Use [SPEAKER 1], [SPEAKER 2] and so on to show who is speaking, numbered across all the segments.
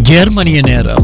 [SPEAKER 1] ஜெர்மனிய நேரம்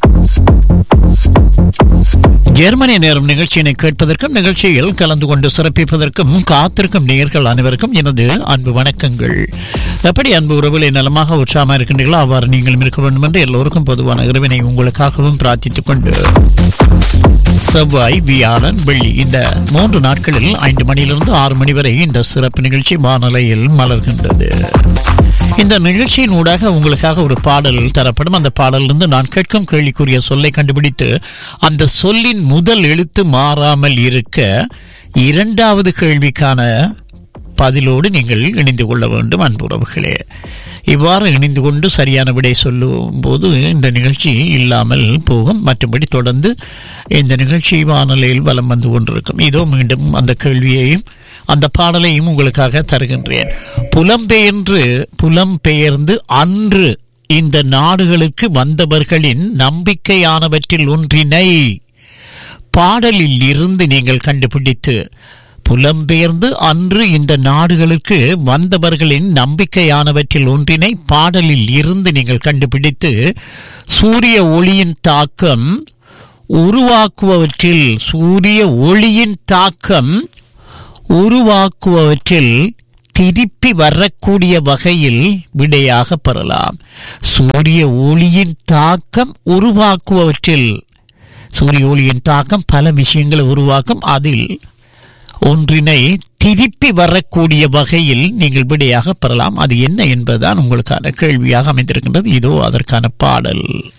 [SPEAKER 1] ஜெர்மனிய நேரம் நிகழ்ச்சியினை கேட்பதற்கும் நிகழ்ச்சியில் கலந்து கொண்டு சிறப்பிப்பதற்கும் காத்திருக்கும் நேயர்கள் அனைவருக்கும் எனது அன்பு வணக்கங்கள் எப்படி அன்பு உறவுகளை நலமாக உற்சாகமாக இருக்கின்றீர்களோ அவ்வாறு நீங்களும் இருக்க வேண்டும் என்று எல்லோருக்கும் பொதுவான இறைவனை உங்களுக்காகவும் பிரார்த்தித்துக் கொண்டு செவ்வாய் வியாழன் வெள்ளி இந்த மூன்று நாட்களில் ஐந்து மணியிலிருந்து ஆறு மணி வரை இந்த சிறப்பு நிகழ்ச்சி வானொலியில் மலர்கின்றது இந்த நிகழ்ச்சியின் ஊடாக உங்களுக்காக ஒரு பாடல் தரப்படும் அந்த பாடலிருந்து நான் கேட்கும் கேள்விக்குரிய சொல்லை கண்டுபிடித்து அந்த சொல்லின் முதல் எழுத்து மாறாமல் இருக்க இரண்டாவது கேள்விக்கான பதிலோடு நீங்கள் இணைந்து கொள்ள வேண்டும் அன்புறவுகளே இவ்வாறு இணைந்து கொண்டு சரியான விடை சொல்லும் போது இந்த நிகழ்ச்சி இல்லாமல் போகும் மற்றபடி தொடர்ந்து இந்த நிகழ்ச்சி வானொலியில் வலம் வந்து கொண்டிருக்கும் இதோ மீண்டும் அந்த கேள்வியையும் அந்த பாடலையும் உங்களுக்காக தருகின்றேன் புலம்பெயர்ந்து புலம்பெயர்ந்து அன்று இந்த நாடுகளுக்கு வந்தவர்களின் நம்பிக்கையானவற்றில் ஒன்றினை பாடலில் இருந்து நீங்கள் கண்டுபிடித்து புலம்பெயர்ந்து அன்று இந்த நாடுகளுக்கு வந்தவர்களின் நம்பிக்கையானவற்றில் ஒன்றினை பாடலில் இருந்து நீங்கள் கண்டுபிடித்து சூரிய ஒளியின் தாக்கம் உருவாக்குவவற்றில் சூரிய ஒளியின் தாக்கம் உருவாக்குவவற்றில் திருப்பி வரக்கூடிய வகையில் விடையாக பெறலாம் சூரிய ஒளியின் தாக்கம் உருவாக்குவவற்றில் சூரிய ஒளியின் தாக்கம் பல விஷயங்களை உருவாக்கும் அதில் ஒன்றினை திருப்பி வரக்கூடிய வகையில் நீங்கள் விடையாக பெறலாம் அது என்ன என்பதுதான் உங்களுக்கான கேள்வியாக அமைந்திருக்கின்றது இதோ அதற்கான பாடல்